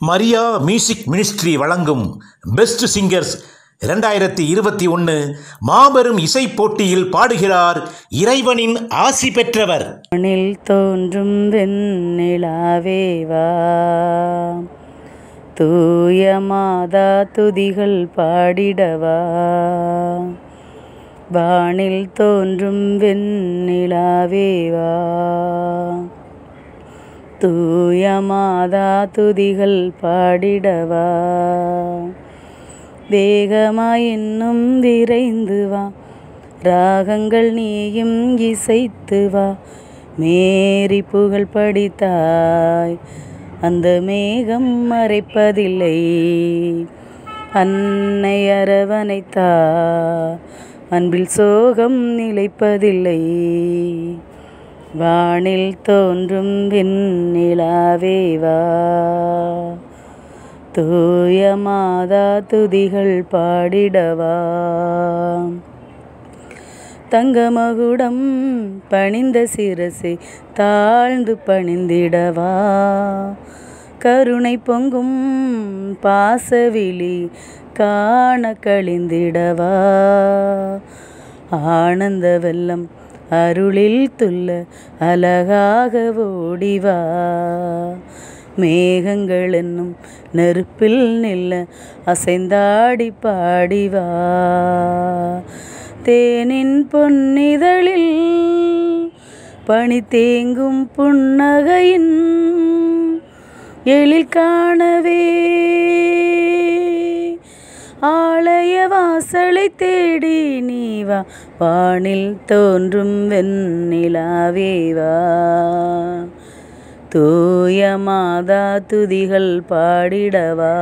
Maria music ministry வழங்கும் best singers இரண்டாயிரத்தி இருபத்தி ஒன்று மாபெரும் இசை போட்டியில் பாடுகிறார் இறைவனின் ஆசி பெற்றவர் மண்ணில் தோன்றும் வெண்ணிலாவே வா தூய மாதா துதிகள் பாடிடவா வானில் தோன்றும் வெண்ணிலாவே வா தூய மாதா துதிகள் பாடிடவா வேகமாய் இன்னும் விரைந்து வா ராகங்கள் நீயும் இசைத்து வா மேரி புகழ் படித்தாய் அந்த மேகம் மறைப்பதில்லை அன்னை அரவணைத்தா அன்பில் சோகம் நிலைப்பதில்லை வானில் தோன்றும் வெண்ணிலாவே வா தூய மாதா துதிகள் பாடிடவா தங்கமகுடம் பணிந்த சிரசை தாழ்ந்து பணிந்திடவா கருணை பொங்கும் பாசவிழி காண கழிந்திடவா ஆனந்த வெள்ளம் அருளில் துள்ள அழகாக ஓடிவா மேகங்கள் என்னும் நெருப்பில் நில்ல அசைந்தாடி பாடிவா தேனின் பொன்னிதழில் பனி தேங்கும் புன்னகையின் எழில் காணவே ஆலய வாசலை தேடி நீ வா வானில் தோன்றும் வெண்ணிலாவே வா தூய மாதா துதிகள் பாடிடவா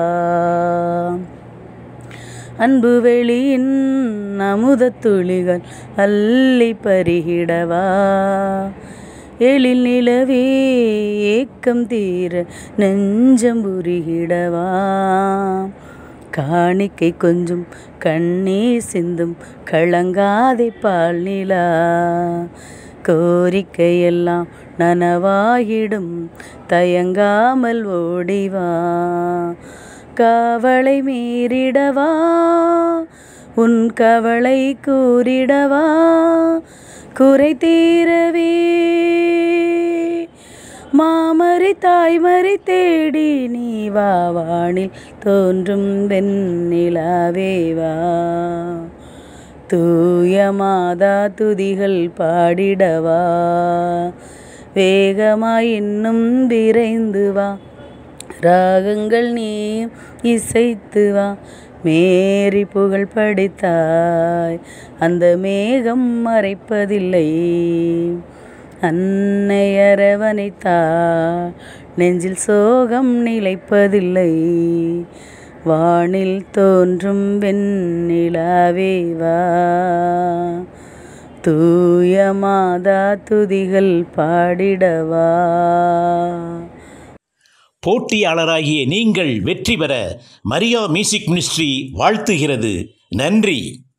அன்பு வெளியின் அமுத துளிகள் அள்ளி பருகிடவா எழில் நிலவே ஏக்கம் தீர நெஞ்சம் உருகிடவா காணிக்கை கொஞ்சம் கண்ணீர் சிந்தும் கலங்காதை பால் நிலா கோரிக்கையெல்லாம் நனவாகிடும் தயங்காமல் ஓடிவா காவலை மீறிடவா உன் கவலை கூறிடவா குறை தீரவே மாமரி தாய்மரி தேடி நீ வா வானில் தோன்றும் வெண்ணிலாவே வா தூய மாதா துதிகள் பாடிடவா வேகமாய் இன்னும் விரைந்து வா ராகங்கள் நீ இசைத்து வா மேரி புகழ் படித்தாய் அந்த மேகம் மறைப்பதில்லை அன்னை அரவணைத்தா நெஞ்சில் சோகம் நிலைப்பதில்லை வானில் தோன்றும் வெண்ணிலாவே வா தூய மாதா துதிகள் பாடிடவா போட்டியாளராகிய நீங்கள் வெற்றி பெற மரியா மியூசிக் மினிஸ்ட்ரி வாழ்த்துகிறது நன்றி